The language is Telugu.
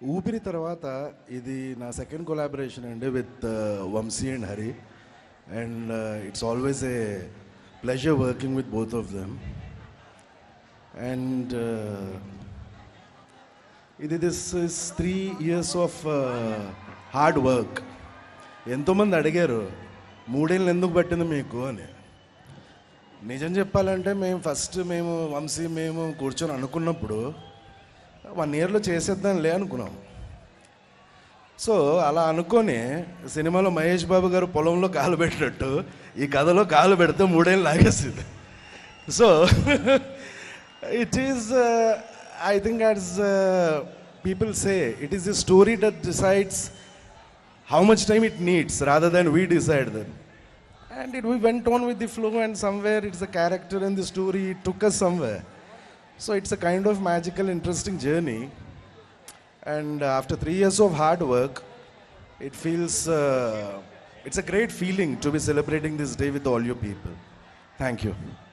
ఊపిరి తర్వాత ఇది నా సెకండ్ కొలాబరేషన్ అండి with Vamsi and Hari and it's always a pleasure working with both of them and ఇది this is three years of hard work ఎంతోమంది అడిగారు మూడేళ్ళు ఎందుకు పట్టింది మీకు అని నిజం చెప్పాలంటే మేము ఫస్ట్ మేము వంశీ మేము కూర్చొని అనుకున్నప్పుడు వన్ ఇయర్లో చేసేద్దాంలే అనుకున్నాం సో అలా అనుకొని సినిమాలో మహేష్ బాబు గారు పొలంలో కాలు పెట్టినట్టు ఈ కథలో కాలు పెడితే మూడేళ్ళు లాగేసింది so it is I think that's people say it is the story that decides how much time it needs rather than we decide then and it we went on with the flow and somewhere it's a character in the story it took us somewhere so it's a kind of magical interesting journey and after three years of hard work it feels uh, it's a great feeling to be celebrating this day with all you people thank you